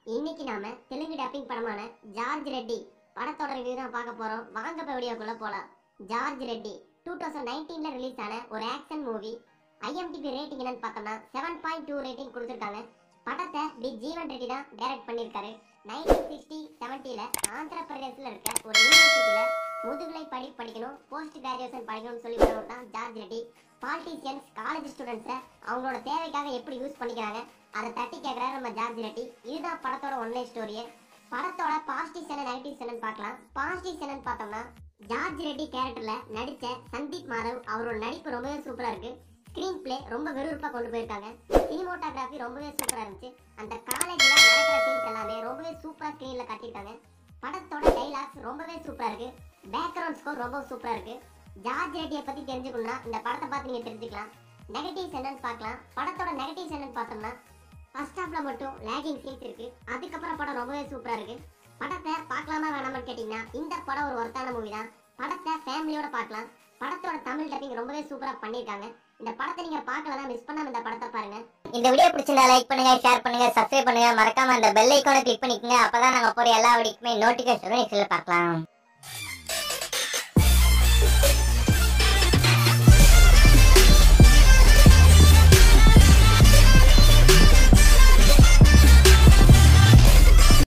இன்னைக்கு நாம தெலுங்கு டப்பிங் படமான ஜார்ஜ் ரெட்டி படத்தோட ரிவ்யூ தான் பார்க்க போறோம் வாங்க இப்ப வீடியோக்குள்ள போலாம் ஜார்ஜ் ரெட்டி டூ தௌசண்ட் நைன்டீன்ல ரிலீஸ் ஆன ஒரு ஆக்ஷன் மூவி ஐஎம்டிபி ரேட்டிங் என்னன்னு பார்த்தோம்னா செவன் பாயிண்ட் டூ ரேட்டிங் கொடுத்துருக்காங்க படத்தை டி ஜீவன் ரெட்டி தான் டைரக்ட் பண்ணியிருக்காரு நைன்டீன் சிக்ஸ்டி செவன்ட்டியில் ஆந்திர பிரதேசில் இருக்க ஒரு யூனிவர்சிட்டியில் முதுகலை படி படிக்கணும் போஸ்ட் கிராஜுவேஷன் படிக்கணும்னு சொல்லி வரவர் தான் ஜார்ஜ் ரெட்டி பாலிட்டிஷியன்ஸ் காலேஜ் ஸ்டூடெண்ட்ஸை அவங்களோட தேவைக்காக எப்படி யூஸ் பண்ணிக்கிறாங்க அதை தட்டி கேட்குறாரு நம்ம ஜார்ஜ் ரெட்டி இதுதான் படத்தோட ஒன்லைன் ஸ்டோரியே படத்தோட பாசிட்டிவ் என்ன நெகட்டிவ் என்னன்னு பார்க்கலாம் பாசிட்டிவ் என்னன்னு பார்த்தோம்னா ஜார்ஜ் ரெட்டி கேரக்டர்ல நடிச்ச சந்தீப் மாதவ் அவரோட நடிப்பு ரொம்பவே சூப்பரா இருக்கு ஸ்கிரீன் பிளே ரொம்ப விறுவிறுப்பா கொண்டு போயிருக்காங்க சினிமோட்டோகிராஃபி ரொம்பவே சூப்பரா இருந்துச்சு அந்த காலேஜ்ல நடக்கிற சீன்ஸ் எல்லாமே ரொம்பவே சூப்பரா ஸ்கிரீன்ல காட்டியிருக்காங்க படத்தோட டைலாக்ஸ் ரொம்பவே சூப்பரா இருக்கு பேக்ரவுண்ட் ஸ்கோர் ரொம்ப சூப்பரா இருக்கு ஜார்ஜ் ரெட்டியை பத்தி தெரிஞ்சுக்கணும்னா இந்த படத்தை பார்த்து நீங்க தெரிஞ்சுக்கலாம் நெகட்டிவ்ஸ் என்னன்னு பார்க்கலாம் படத்தோட நெகட்டிவ்ஸ் என்னன்னு பார்த்தோம்னா ஃபர்ஸ்ட் ஹாஃப்ல மட்டும் லேகிங் சீன்ஸ் இருக்கு அதுக்கப்புறம் படம் ரொம்பவே சூப்பரா இருக்கு படத்தை பார்க்கலாமா வேணாமான்னு கேட்டீங்கன்னா இந்த படம் ஒரு ஒர்த்தான மூவி தான் படத்தை ஃபேமிலியோட பார்க்கலாம் படத்தோட தமிழ் டப்பிங் ரொம்பவே சூப்பரா பண்ணியிருக்காங்க இந்த படத்தை நீங்க பார்க்கலனா மிஸ் பண்ணாம இந்த படத்தை பாருங்க இந்த வீடியோ பிடிச்சிருந்தா லைக் பண்ணுங்க ஷேர் பண்ணுங்க சப்ஸ்கிரைப் பண்ணுங்க மறக்காம அந்த பெல் ஐக்கானை கிளிக் பண்ணிக்கோங்க அப்பதான் நாங்க போற எல்லா வீடியோக்குமே நோட்டிபிகேஷன் பார்க்கலாம்